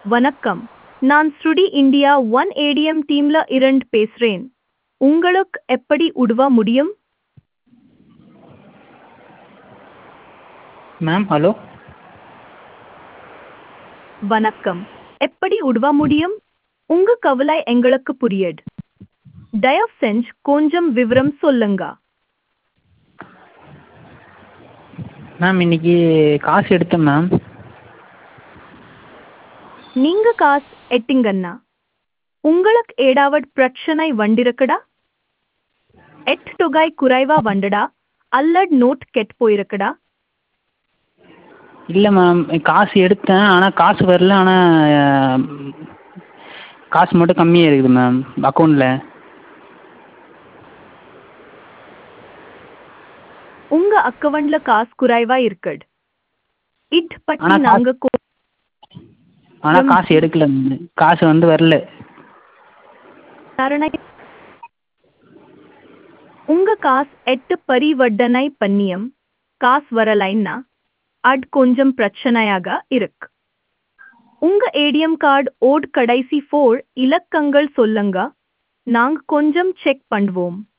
வணக்கம் நான் ஸ்ருடி இந்தியா ஒன் ஏடிஎம் டீம்ல இருந்து பேசுறேன் உங்களுக்கு எப்படி உதவ முடியும் மேம் ஹலோ வணக்கம் எப்படி உதவ முடியும் உங்க கவலை எங்களுக்கு புரியுது தயவு செஞ்சு கொஞ்சம் விவரம் சொல்லுங்க மேம் இன்னைக்கு காசு எடுத்தேன் மேம் நீங்க காசு எட்டிங்கண்ணா உங்களுக்கு ஏதாவது பிரச்சனை வண்டிருக்குடா எட் தொகை குறைவா வண்டுடா அல்லது நோட் கெட் போயிருக்குடா இல்லை மேம் காசு எடுத்தேன் ஆனால் காசு வரல ஆனால் காசு மட்டும் கம்மியாக இருக்குது மேம் அக்கௌண்ட்டில் உங்க அக்கவுண்ட்ல காசு குறைவா இருக்குது இட் பற்றி ஆனா கா- நாங்க கொ- ஆனால் காசு எடுக்கல மேம் காசு வந்து வரல விசாரணை உங்க காசு எட்டு பரிவர்த்தனை பண்ணியம் காசு வரலைன்னா அது கொஞ்சம் பிரச்சனையாக இருக்கு உங்க ஏடிஎம் கார்டு ஓட் கடைசி ஃபோர் இலக்கங்கள் சொல்லுங்க நாங்க கொஞ்சம் செக் பண்ணுவோம்